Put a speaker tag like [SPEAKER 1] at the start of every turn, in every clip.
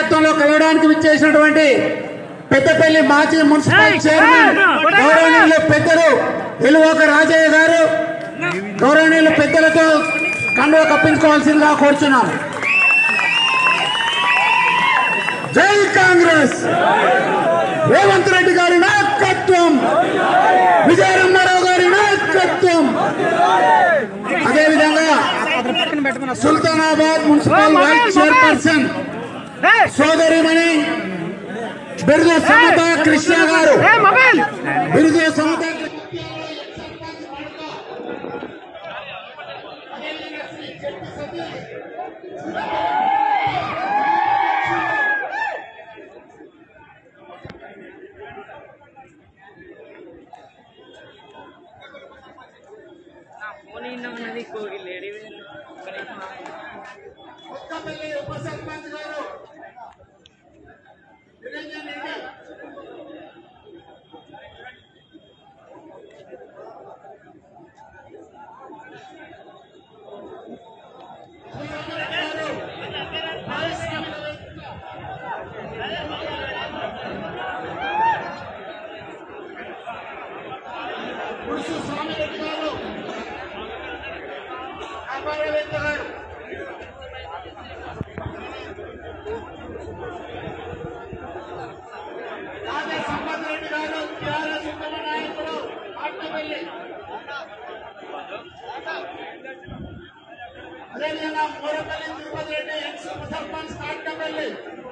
[SPEAKER 1] నాయకత్వంలో కలవడానికి విచ్చేసినటువంటి పెద్దపల్లి మాజీ మున్సిపల్ చైర్మన్ గౌరవనీయులు పెద్దలు ఎలువక రాజయ్య గారు గౌరవనీయులు పెద్దలతో కండువ కప్పించుకోవాల్సిందిగా కోరుచున్నాం జై కాంగ్రెస్ రేవంత్ రెడ్డి గారి నాయకత్వం విజయరమణారావు గారి నాయకత్వం అదేవిధంగా సుల్తానాబాద్ మున్సిపల్ వైస్ చైర్పర్సన్ సోదరిమణి బిరుదు సమత కృష్ణ గారు బిరుదు సమత
[SPEAKER 2] ఫోన్ ఇన్న ఉన్నది కోగి లేడీ
[SPEAKER 1] కొత్తపల్లి ఉప సర్పంచ్ గారు నిరంజన్ రెడ్డి పురుషు స్వామిరెడ్డి గారు అమరవేత్త గారు రాజా సంపత్ రెడ్డి గారు టిఆర్ఎస్ ఉత్తమ నాయకుడు ఆటపల్లి అదేవిధంగా మూరపల్లి తిరుపతి రెడ్డి ఎక్స్ ఉప sarpanch Katapalli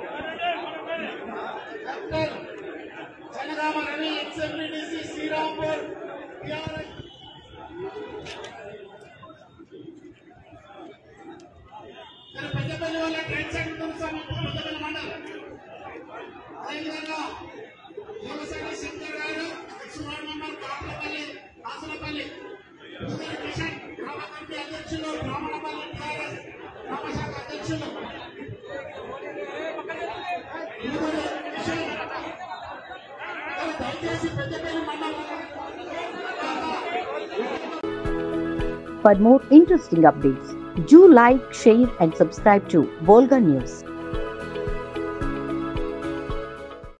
[SPEAKER 1] doctor Janagama Ravi ex MPTC Srirampur TRS మరి పెద్దపల్లి వల్ల ట్రైన్ సెంటర్ పెద్దపల్లి మండలం అదేవిధంగా మూలశెట్టి శంకర్ గారు ex ward member Kapulapalli Asulapalli Udaya Kishan గ్రామ కమిటీ అధ్యక్షులు బ్రాహ్మణపల్లి టిఆర్ఎస్ గ్రామ శాఖ అధ్యక్షులు ఉదయ కిషన్ దయచేసి పెద్దపల్లి మండలం
[SPEAKER 3] For more interesting updates, do like, share, and subscribe to Volga News.